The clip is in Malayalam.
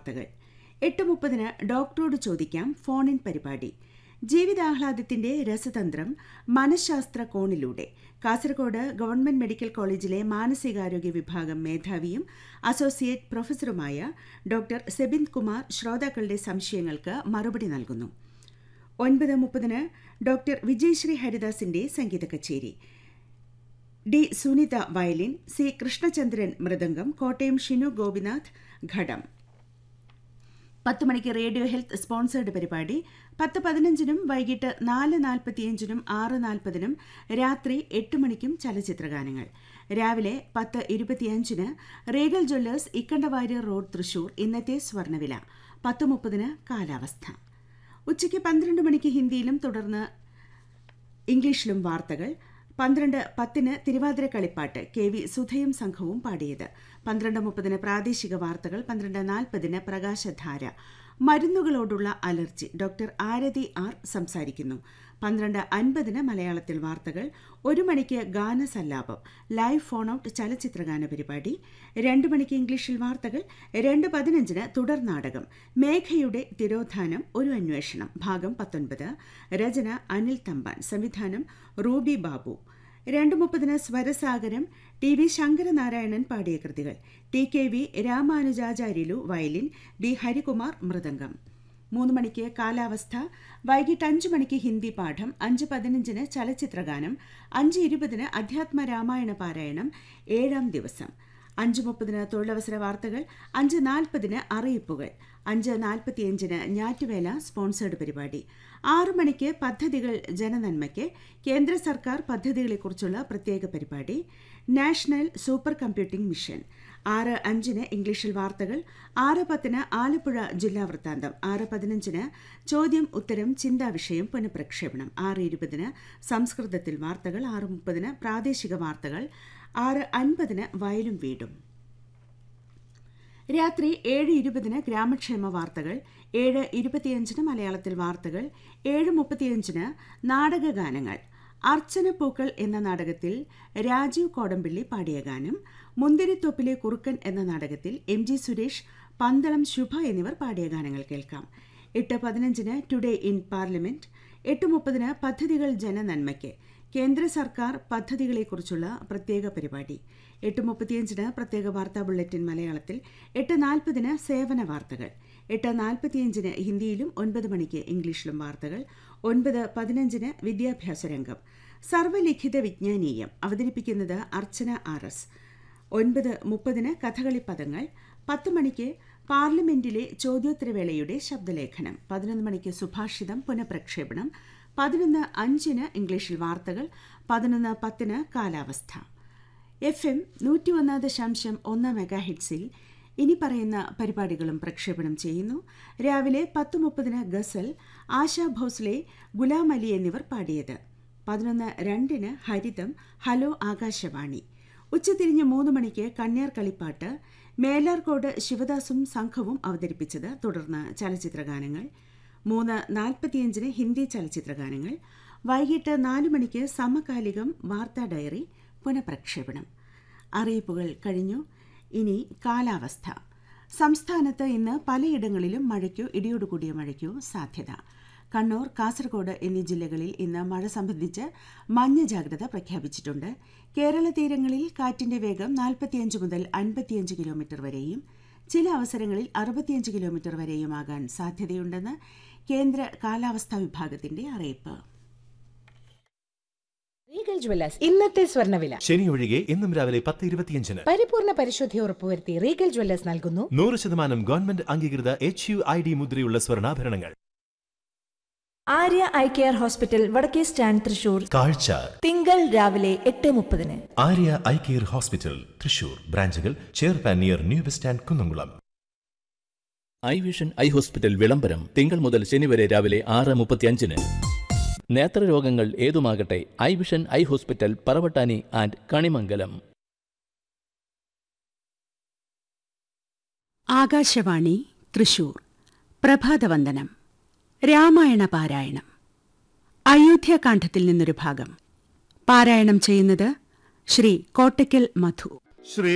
വാർത്തകൾ എട്ട് മുപ്പതിന് ഡോക്ടറോട് ചോദിക്കാം ഫോണിൻ പരിപാടി ജീവിതാഹ്ലാദത്തിന്റെ രസതന്ത്രം മനഃശാസ്ത്ര കോണിലൂടെ കാസർഗോഡ് ഗവൺമെന്റ് മെഡിക്കൽ കോളേജിലെ മാനസികാരോഗ്യ വിഭാഗം മേധാവിയും അസോസിയേറ്റ് പ്രൊഫസറുമായ ഡോക്ടർ സെബിന്ദ് കുമാർ ശ്രോതാക്കളുടെ സംശയങ്ങൾക്ക് മറുപടി നൽകുന്നു ഒൻപത് മുപ്പതിന് ഡോക്ടർ വിജയശ്രീ ഹരിദാസിന്റെ സംഗീത കച്ചേരി D Sunitha violin C Krishnachandran മൃദംഗം കോട്ടയം ഷിനു ഗോപിനാഥ് ഘടം പത്ത് മണിക്ക് റേഡിയോ ഹെൽത്ത് സ്പോൺസേർഡ് പരിപാടി പത്ത് പതിനഞ്ചിനും വൈകിട്ട് നാല് നാൽപ്പത്തിയഞ്ചിനും ആറ് നാൽപ്പതിനും രാത്രി എട്ട് മണിക്കും ചലച്ചിത്രഗാനങ്ങൾ രാവിലെ പത്ത് ഇരുപത്തിയഞ്ചിന് Regal Jewellers Ikkanda Warrier road Thrissur ഇന്നത്തെ സ്വർണ്ണവില പത്ത് മുപ്പതിന് കാലാവസ്ഥ ഉച്ചയ്ക്ക് പന്ത്രണ്ട് മണിക്ക് ഹിന്ദിയിലും തുടർന്ന് ഇംഗ്ലീഷിലും വാർത്തകൾ പന്ത്രണ്ട് പത്തിന് തിരുവാതിര കളിപ്പാട്ട് കെ വി സുധയും സംഘവും പാടിയത് പന്ത്രണ്ട് മുപ്പതിന് പ്രാദേശിക വാർത്തകൾ പന്ത്രണ്ട് നാൽപ്പതിന് പ്രകാശധാര മരുന്നുകളോടുള്ള അലർജി ഡോക്ടർ ആരതി ആർ സംസാരിക്കുന്നു പന്ത്രണ്ട് അൻപതിന് മലയാളത്തിൽ വാർത്തകൾ ഒരു മണിക്ക് ഗാനസല്ലാപം ലൈവ് ഫോൺ ഔട്ട് ചലച്ചിത്രഗാന പരിപാടി രണ്ട് മണിക്ക് ഇംഗ്ലീഷിൽ വാർത്തകൾ രണ്ട് പതിനഞ്ചിന് തുടർ നാടകം മേഘയുടെ തിരോധാനം ഒരു അന്വേഷണം ഭാഗം പത്തൊൻപത് രചന അനിൽ തമ്പാൻ സംവിധാനം റൂബി ബാബു രണ്ട് മുപ്പതിന് സ്വരസാഗരം ടി വി ശങ്കരനാരായണൻ പാടിയ കൃതികൾ T K V Ramanujacharyulu violin B Harikumar മൃദംഗം മൂന്ന് മണിക്ക് കാലാവസ്ഥ വൈകിട്ട് അഞ്ച് മണിക്ക് ഹിന്ദി പാഠം അഞ്ച് പതിനഞ്ചിന് ചലച്ചിത്രഗാനം അഞ്ച് ഇരുപതിന് അധ്യാത്മ രാമായണ പാരായണം ഏഴാം ദിവസം അഞ്ച് മുപ്പതിന് തൊഴിലവസര വാർത്തകൾ അഞ്ച് നാൽപ്പതിന് അറിയിപ്പുകൾ അഞ്ച് നാൽപ്പത്തിയഞ്ചിന് ഞാറ്റുവേല സ്പോൺസേർഡ് പരിപാടി ആറു മണിക്ക് പദ്ധതികൾ ജനനന്മയ്ക്ക് കേന്ദ്ര സർക്കാർ പദ്ധതികളെക്കുറിച്ചുള്ള പ്രത്യേക പരിപാടി നാഷണൽ സൂപ്പർ കമ്പ്യൂട്ടിംഗ് മിഷൻ ആറ് അഞ്ചിന് ഇംഗ്ലീഷിൽ വാർത്തകൾ ആറ് പത്തിന് ആലപ്പുഴ ജില്ലാ വൃത്താന്തം ആറ് പതിനഞ്ചിന് ചോദ്യം ഉത്തരം ചിന്താ വിഷയം പുനഃപ്രക്ഷേപണം ആറ് ഇരുപതിന് സംസ്കൃതത്തിൽ വാർത്തകൾ ആറ് മുപ്പതിന് പ്രാദേശിക വാർത്തകൾ ആറ് അൻപതിന് വയലും വീടും രാത്രി ഏഴ് ഇരുപതിന് ഗ്രാമക്ഷേമ വാർത്തകൾ ഏഴ് ഇരുപത്തിയഞ്ചിന് മലയാളത്തിൽ വാർത്തകൾ ഏഴ് മുപ്പത്തിയഞ്ചിന് നാടകഗാനങ്ങൾ അർച്ചന പൂക്കൾ എന്ന നാടകത്തിൽ രാജീവ് കോടമ്പിള്ളി പാടിയ ഗാനം മുന്തിരിത്തൊപ്പിലെ കുറുക്കൻ എന്ന നാടകത്തിൽ എം ജി സുരേഷ് പന്തളം ശുഭ എന്നിവർ പാടിയ ഗാനങ്ങൾ കേൾക്കാം എട്ട് പതിനഞ്ചിന് ടുഡേ ഇൻ പാർലമെന്റ് എട്ട് മുപ്പതിന് പദ്ധതികൾ ജനനന്മയ്ക്ക് കേന്ദ്ര സർക്കാർ പദ്ധതികളെക്കുറിച്ചുള്ള പ്രത്യേക പരിപാടി എട്ട് മുപ്പത്തിയഞ്ചിന് പ്രത്യേക വാർത്താ ബുള്ളറ്റിൻ മലയാളത്തിൽ എട്ട് നാൽപ്പതിന് സേവന വാർത്തകൾ എട്ട് നാൽപ്പത്തിയഞ്ചിന് ഹിന്ദിയിലും ഒൻപത് മണിക്ക് ഇംഗ്ലീഷിലും വാർത്തകൾ ഒൻപത് പതിനഞ്ചിന് വിദ്യാഭ്യാസ രംഗം സർവലിഖിത വിജ്ഞാനീയം അവതരിപ്പിക്കുന്നത് അർച്ചന ആർ എസ് ഒൻപത് മുപ്പതിന് കഥകളി പദങ്ങൾ പത്ത് മണിക്ക് പാർലമെന്റിലെ ചോദ്യോത്തരവേളയുടെ ശബ്ദലേഖനം പതിനൊന്ന് മണിക്ക് സുഭാഷിതം പുനഃപ്രക്ഷേപണം പതിനൊന്ന് അഞ്ചിന് ഇംഗ്ലീഷിൽ വാർത്തകൾ പതിനൊന്ന് പത്തിന് കാലാവസ്ഥ എഫ് എം നൂറ്റി ഒന്ന് ദശാംശം ഒന്ന് മെഗാ ഹിറ്റ്സിൽ ഇനി പറയുന്ന പരിപാടികളും പ്രക്ഷേപണം ചെയ്യുന്നു രാവിലെ പത്ത് മുപ്പതിന് ഗസൽ ആശാ ഭോസ്ലെ ഗുലാം അലി എന്നിവർ പാടിയത് പതിനൊന്ന് രണ്ടിന് ഹരിതം ഹലോ ആകാശവാണി ഉച്ചതിരിഞ്ഞ് മൂന്ന് മണിക്ക് കണ്യാർ കളിപ്പാട്ട് മേലാർകോട് ശിവദാസും സംഘവും അവതരിപ്പിച്ചത് തുടർന്ന് ചലച്ചിത്രഗാനങ്ങൾ മൂന്ന് നാൽപ്പത്തിയഞ്ചിന് ഹിന്ദി ചലച്ചിത്രഗാനങ്ങൾ വൈകിട്ട് നാല് മണിക്ക് സമകാലികം വാർത്താ ഡയറി പുനഃപ്രക്ഷേപണം അറിയിപ്പുകൾ കഴിഞ്ഞു ഇനി കാലാവസ്ഥ സംസ്ഥാനത്ത് ഇന്ന് പലയിടങ്ങളിലും മഴയ്ക്കോ ഇടിയോടുകൂടിയ മഴയ്ക്കോ സാധ്യത കണ്ണൂർ കാസർഗോഡ് എന്നീ ജില്ലകളിൽ ഇന്ന് മഴ സംബന്ധിച്ച് മഞ്ഞ ജാഗ്രത പ്രഖ്യാപിച്ചിട്ടുണ്ട് കേരള തീരങ്ങളിൽ കാറ്റിന്റെ വേഗം നാൽപ്പത്തിയഞ്ച് മുതൽ അൻപത്തിയഞ്ച് കിലോമീറ്റർ വരെയും ചില അവസരങ്ങളിൽ അറുപത്തിയഞ്ച് കിലോമീറ്റർ വരെയുമാകാൻ സാധ്യതയുണ്ടെന്ന് കേന്ദ്ര കാലാവസ്ഥാ വിഭാഗത്തിന്റെ അറിയിപ്പ് റീഗൽ ജ്വല്ലേഴ്സ് ഇന്നത്തെ സ്വർണ്ണവില ശനി ഒഴികെ ഇന്നും രാവിലെ പത്ത് ഇരുപത്തിയഞ്ചിന് പരിപൂർണ പരിശുദ്ധി ഉറപ്പുവരുത്തി റീഗൽ ജ്വല്ലേഴ്സ് നൽകുന്നു നൂറ് ശതമാനം ഗവൺമെന്റ് അംഗീകൃത എച്ച് യു ഐ ഡി മുദ്രയുള്ള സ്വർണ്ണാഭരണങ്ങൾ ആര്യ ഐ കെയർ ഹോസ്പിറ്റൽ വടക്കേ സ്റ്റാൻഡ് തൃശൂർ കാഴ്ച തിങ്കൾ രാവിലെ എട്ട് മുപ്പതിന് Arya eye care hospital Thrissur ബ്രാഞ്ചുകൾ ചെയർപാൻ near new bus stand Kunnamkulam eye vision eye hospital വിളംബരം തിങ്കൾ മുതൽ ശനി വരെ രാവിലെ ആറ് മുപ്പത്തിയഞ്ചിന് നേത്രരോഗങ്ങൾ ഏതുമാകട്ടെ eye vision eye hospital Paravattani and Kanimangalam Akashvani Thrissur പ്രഭാതവന്ദനം രാമായണ പാരായണം അയോധ്യാകാന്ഡത്തിൽ നിന്നൊരു ഭാഗം പാരായണം ചെയ്യുന്നത് ശ്രീ കോട്ടയ്ക്കൽ മധു ശ്രീ